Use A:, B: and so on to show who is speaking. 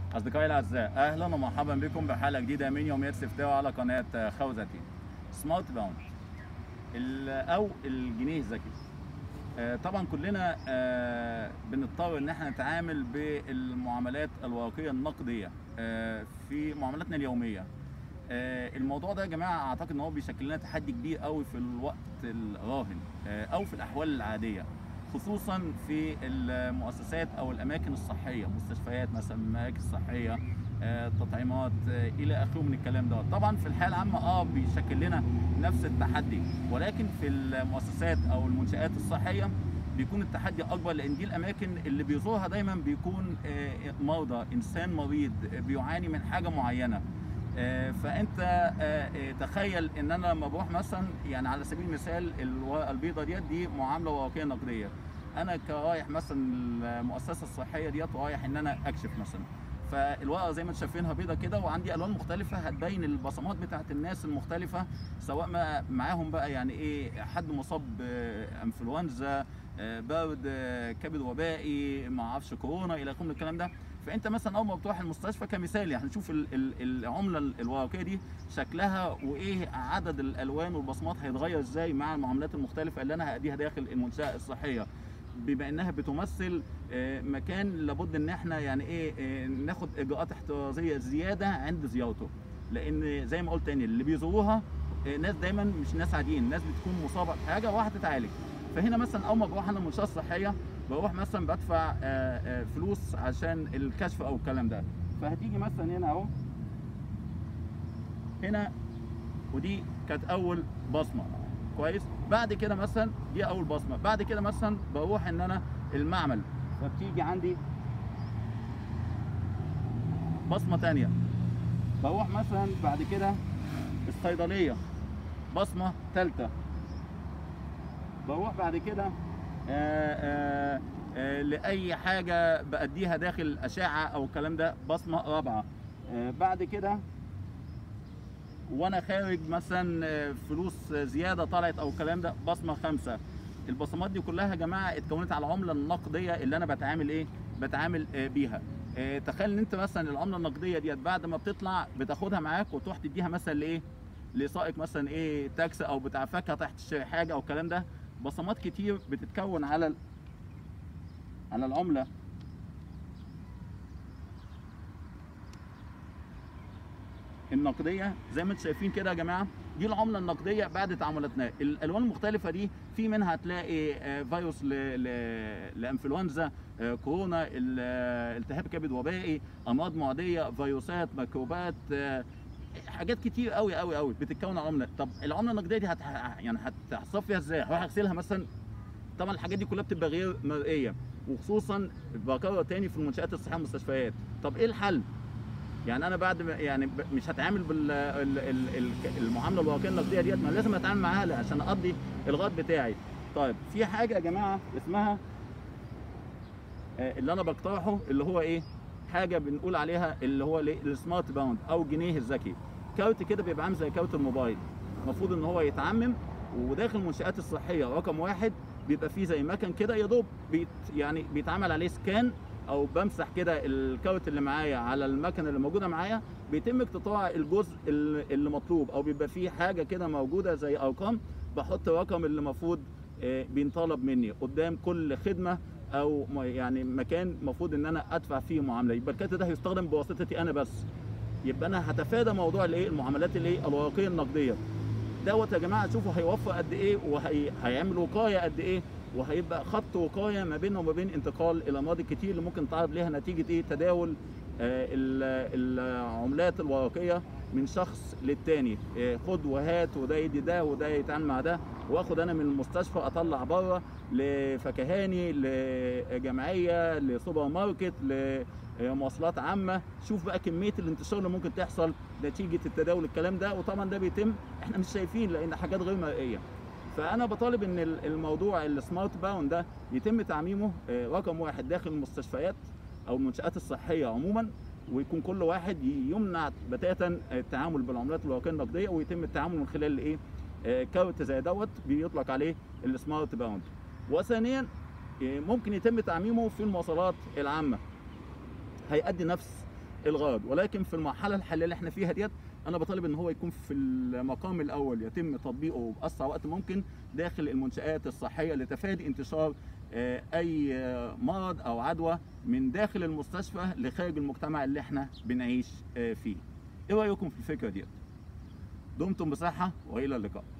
A: أصدقائي الأعزاء أهلا ومرحبا بكم بحلقة جديدة من يوميات استفتاء على قناة خوذتي سمارت باوند ال- أو الجنيه الذكي آه، طبعا كلنا آه، بنضطر ان احنا نتعامل بالمعاملات الورقيه النقديه آه، في معاملاتنا اليوميه آه، الموضوع ده يا جماعه اعتقد ان هو بيشكل لنا تحدي كبير قوي في الوقت الراهن آه، او في الاحوال العاديه خصوصا في المؤسسات او الاماكن الصحيه مستشفيات مثلا مراكز صحيه آه، تطعيمات آه، الى اخره من الكلام ده طبعا في الحاله العامه اه بيشكل لنا نفس التحدي ولكن في المؤسسات او المنشات الصحيه بيكون التحدي اكبر لان دي الاماكن اللي بيزورها دايما بيكون آه، مرضى انسان مريض آه، بيعاني من حاجه معينه آه، فانت آه، آه، تخيل ان انا لما بروح مثلا يعني على سبيل المثال الورقه البيضاء ديت دي معامله ورقيه نقديه انا كرايح مثلا المؤسسه الصحيه ديت رايح ان انا اكشف مثلا فالورقه زي ما انتم شايفينها بيضه كده وعندي الوان مختلفه هتبين البصمات بتاعت الناس المختلفه سواء ما معاهم بقى يعني ايه حد مصاب بانفلونزا آه، برد آه، كبد وبائي ما اعرفش كورونا الى اخره من الكلام ده فانت مثلا اول ما بتروح المستشفى كمثال يعني نشوف ال- ال- العمله الورقيه دي شكلها وايه عدد الالوان والبصمات هيتغير ازاي مع المعاملات المختلفه اللي انا هاديها داخل المنشاه الصحيه بما انها بتمثل آه، مكان لابد ان احنا يعني ايه آه، ناخد اجراءات احترازيه زياده عند زيارته لان زي ما قلت تاني اللي بيزوروها آه، ناس دايما مش ناس عاديين ناس بتكون مصابه بحاجه وراح تتعالج فهنا مثلا اول ما بروح انا المنشاه الصحيه بروح مثلا بدفع آه، آه، فلوس عشان الكشف او الكلام ده فهتيجي مثلا هنا اهو هنا ودي كانت اول بصمه كويس بعد كده مثلا دي اول بصمه بعد كده مثلا بروح ان انا المعمل فبتيجي عندي بصمه تانية بروح مثلا بعد كده الصيدليه بصمه ثالثه بروح بعد كده آه، آه، آه، لاي حاجه باديها داخل اشعه او الكلام ده بصمه رابعه آه، بعد كده وانا خارج مثلا آه، فلوس زياده طلعت او الكلام ده بصمه خمسه البصمات دي كلها يا جماعه اتكونت على العمله النقديه اللي انا بتعامل ايه بتعامل آه، بيها آه، تخيل ان انت مثلا العمله النقديه ديت بعد ما بتطلع بتاخدها معاك وتروح تديها مثلا لايه لسائق مثلا ايه تاكسي او بتاع فاكهه تحت تشتري حاجه او الكلام ده بصمات كتير بتتكون على ال- على العمله النقديه زي ما انتم شايفين كده يا جماعه دي العمله النقديه بعد تعاملاتنا الالوان المختلفه دي في منها هتلاقي آه، فيروس ل... ل... لانفلونزا آه، كورونا ال- آه، التهاب كبد وبائي امراض معديه فيروسات ميكروبات آه، حاجات كتير قوي قوي قوي بتتكون على العمله طب العمله النقديه دي هت... يعني هتصفيها ازاي هروح اغسلها مثلا طبعا الحاجات دي كلها بتبقى غير مرئيه وخصوصا بكرر تاني في المنشات الصحيه والمستشفيات طب ايه الحل يعني انا بعد ما يعني ب- مش هتعامل بالمعامله الورقيه النقديه ديت ما لازم اتعامل معاها عشان اقضي الغرض بتاعي طيب في حاجه يا جماعه اسمها آه، اللي انا بقترحه اللي هو ايه حاجه بنقول عليها اللي هو الايه السمارت باوند او جنيه الذكي كارت كده بيبقى عامل زي كارت الموبايل المفروض ان هو يتعمم وداخل المنشات الصحيه رقم واحد بيبقى فيه زي مكن كده يا دوب بيت يعني بيتعمل عليه سكان او بمسح كده الكارت اللي معايا على المكنه اللي موجوده معايا بيتم اقتطاع الجزء اللي اللي مطلوب او بيبقى فيه حاجه كده موجوده زي ارقام بحط الرقم اللي المفروض آه، بينطلب مني قدام كل خدمه او م- يعني مكان المفروض ان انا ادفع فيه معامله يبقى الكارت ده هيستخدم بواسطتي انا بس يبقى انا هتفادى موضوع الايه المعاملات الايه الورقيه النقديه دوت يا جماعه شوفوا هيوفر قد ايه وهيعمل وقايه قد ايه وهيبقى خط وقايه ما بينه وما بين انتقال الامراض الكتير اللي ممكن تعرض ليها نتيجه ايه تداول آه، ال- العملات الورقيه من شخص للتاني آه، خد وهات وده يدي ده وده يتعامل مع ده واخد انا من المستشفى اطلع بره لفكهاني لجمعيه لسوبر ماركت لمواصلات عامه شوف بقى كميه الانتشار اللي ممكن تحصل نتيجه التداول الكلام ده وطبعا ده بيتم احنا مش شايفين لان حاجات غير مرئيه فانا بطالب ان ال- الموضوع السمارت باوند ده يتم تعميمه آه، رقم واحد داخل المستشفيات او المنشات الصحيه عموما ويكون كل واحد يمنع بتاتا التعامل بالعملات الورقيه النقديه ويتم التعامل من خلال الايه آه، كارت زي دوت بيطلق عليه السمارت باوند وثانيا آه، ممكن يتم تعميمه في المواصلات العامه هيأدي نفس الغرض ولكن في المرحله الحاليه اللي احنا فيها ديت انا بطالب ان هو يكون في المقام الاول يتم تطبيقه باسرع وقت ممكن داخل المنشات الصحيه لتفادي انتشار آه، اي آه، مرض او عدوى من داخل المستشفى لخارج المجتمع اللي احنا بنعيش آه، فيه ايه رايكم في الفكره ديت دمتم بصحه والى اللقاء